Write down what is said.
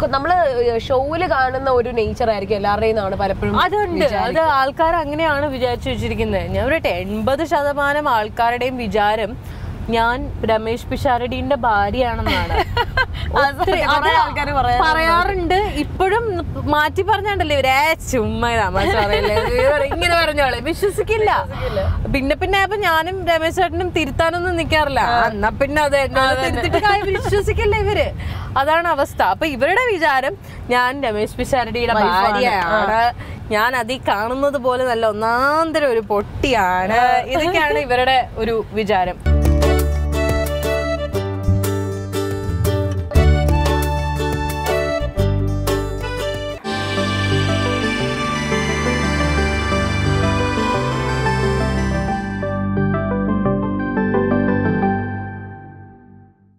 നമ്മള് ഷോയില് കാണുന്ന ഒരു നേച്ചർ ആയിരിക്കും എല്ലാവരുടെയും നിന്നാണ് പലപ്പോഴും അതുണ്ട് അത് ആൾക്കാർ അങ്ങനെയാണ് വിചാരിച്ചു വെച്ചിരിക്കുന്നത് ഞാൻ പറയട്ടെ എൺപത് ശതമാനം ആൾക്കാരുടെയും വിചാരം ഞാൻ രമേശ് പിഷാരടിന്റെ ഭാര്യയാണെന്നാണ് ഒത്തിരി- കുറെ അത് ആൾക്കാര് പറയാറുണ്ട്. പറയാറുണ്ട് ഇപ്പോഴും മാറ്റി പറഞ്ഞാണ്ടല്ലേ ഇവരെ ചുമ്മാ തമാശ പറയല്ലേ ഇവര് ഇങ്ങനെ പറഞ്ഞോളെ വിശ്വസിക്കില്ല പിന്നെ പിന്നെ അപ്പൊ ഞാനും രമേശ് ചേട്ടനും തിരുത്താനൊന്നും നിക്കാറില്ല ആ, എന്നാ പിന്നെ അത് എന്നോട് തിരുത്തിട്ട് കാര്യം വിശ്വസിക്കില്ല ഇവര് അതാണ് അവസ്ഥ അപ്പൊ ഇവരുടെ വിചാരം ഞാൻ രമേശ് പിഷാരടിയുടെ ഭാര്യയാണ് ഞാൻ അതിൽ കാണുന്നത് പോലെ നല്ല ഒന്നാന്തരം ഒരു പൊട്ടിയാണ് ഇതൊക്കെയാണ് ഇവരുടെ ഒരു വിചാരം